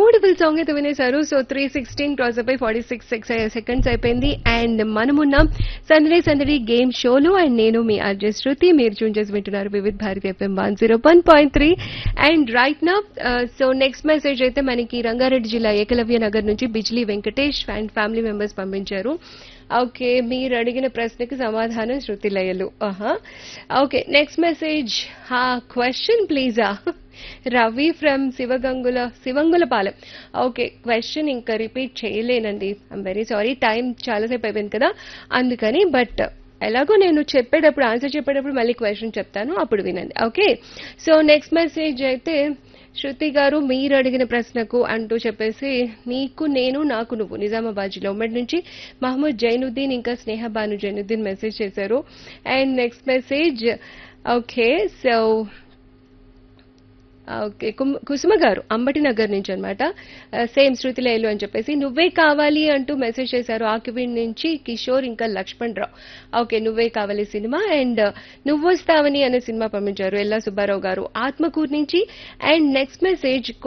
beautiful song అయితే వినేశారు so three sixteen cross అయిపోయి ఫార్టీ సిక్స్ సెకండ్స్ అయిపోయింది అండ్ మనమున్నాం సందడి సందడి గేమ్ షోలో అండ్ నేను మీ అర్జయ్ శృతి మీరు చూన్ చేసి వింటున్నారు Vividh Bharathi FM one zero one point three and right నా సో నెక్స్ట్ మెసేజ్ అయితే మనకి రంగారెడ్డి జిల్లా ఏకలవ్య నగర్ నుంచి Bijli Venkatesh and family members పంపించారు ఓకే మీరు అడిగిన ప్రశ్నకి సమాధానం శృతి లయలు ఆహా ఓకే నెక్స్ట్ మెసేజ్ హా క్వశ్చన్ ప్లీజా Ravi from Sivagangula Sivangulapalem okay question ఇంకా రిపీట్ చేయలేనండి ఐమ్ వెరీ సారీ టైం చాలాసేపు అయిపోయింది కదా అందుకని బట్ ఎలాగో నేను చెప్పేటప్పుడు ఆన్సర్ చెప్పేటప్పుడు మళ్ళీ క్వశ్చన్ చెప్తాను అప్పుడు వినండి ఓకే సో నెక్స్ట్ మెసేజ్ అయితే శృతి గారు మీరు అడిగిన ప్రశ్నకు అంటూ చెప్పేసి నీకు నేను నాకు నువ్వు నిజామాబాద్ జిల్లా ఉమ్మడి నుంచి మహమ్మద్ జైనుద్దీన్ ఇంకా స్నేహ బాను జైనుద్దీన్ మెసేజ్ చేశారు and next message okay so okay కుమ్- కుసుమ గారు అంబటి నగర్ నుంచి అనమాట సేమ్ శృతి లేలు అని చెప్పేసి నువ్వే కావాలి అంటూ మెసేజ్ చేశారు ఆకివీడ్ నుంచి కిషోర్ ఇంకా లక్ష్మణ్ రావు ఓకే నువ్వే కావాలి సినిమా అండ్ నువ్వొస్తావని అనే సినిమా పంపించారు ఎల్లా సుబ్బారావు గారు ఆత్మకూరు నుంచి అండ్ నెక్స్ట్ మెసేజ్